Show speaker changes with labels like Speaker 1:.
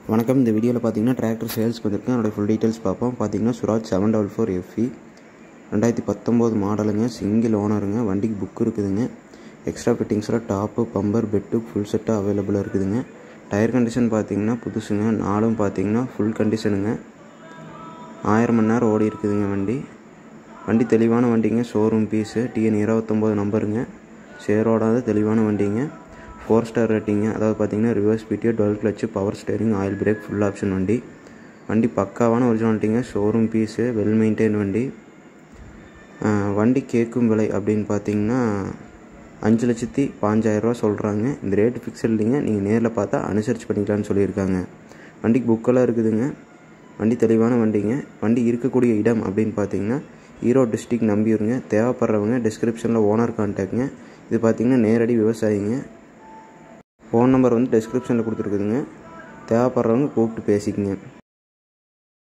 Speaker 1: வணக்கம் இந்த வீடியோவில் பார்த்தீங்கன்னா டிராக்டர் சேல்ஸ்க்கு வந்திருக்கு அதோட ஃபுல் டீட்டெயில்ஸ் பார்ப்போம் பார்த்தீங்கன்னா Swaraj seven double four FE ரெண்டாயிரத்தி பத்தொம்போது மாடலுங்க சிங்கிள் ஓனருங்க வண்டிக்கு புக் இருக்குதுங்க எக்ஸ்ட்ரா ஃபிட்டிங்ஸில் டாப்பு பம்பர் பெட்டு ஃபுல் செட்டாக அவைலபிளாக இருக்குதுங்க டயர் கண்டிஷன் பார்த்தீங்கன்னா புதுசுங்க நாலும் பார்த்தீங்கன்னா ஃபுல் கண்டிஷனுங்க ஆயிரம் மணி நேரம் ஓடி இருக்குதுங்க வண்டி வண்டி தெளிவான வண்டிங்க ஷோரூம் பீஸு டிஎன் இருபத்தொம்போது நம்பருங்க சேரோடாத தெளிவான வண்டிங்க ஃபோர் ஸ்டார் ரேட்டிங்க அதாவது பார்த்தீங்கன்னா reverse PTO dual clutch power steering oil brake full option வண்டி வண்டி பக்காவான ஒரிஜினாலிட்டிங்க ஷோரூம் பீஸு வெல் மெயின்டைன் வண்டி ஆஹ் வண்டி கேட்கும் விலை அப்படின்னு பார்த்தீங்கன்னா அஞ்சு லட்சத்தி பாஞ்சாயிரரூவா சொல்கிறாங்க இந்த ரேட்டு ஃபிக்ஸ் இல்லைங்க நீங்கள் நேரில் பார்த்தா அனுசரித்து பண்ணிக்கலாம்னு சொல்லியிருக்காங்க வண்டிக்கு புக்கெல்லாம் இருக்குதுங்க வண்டி தெளிவான வண்டிங்க வண்டி இருக்கக்கூடிய இடம் அப்படின்னு பார்த்தீங்கன்னா ஈரோடு டிஸ்ட்ரிக் நம்பியூருங்க தேவைப்படுறவங்க டிஸ்கிரிப்ஷனில் ஓனர் கான்டாக்ட்ங்க இது பார்த்தீங்கன்னா நேரடி விவசாயிங்க ஃபோன் நம்பர் வந்து டிஸ்கிரிப்ஷனில் கொடுத்துருக்குதுங்க தேவைப்படுறவங்க கூப்பிட்டு பேசிக்கங்க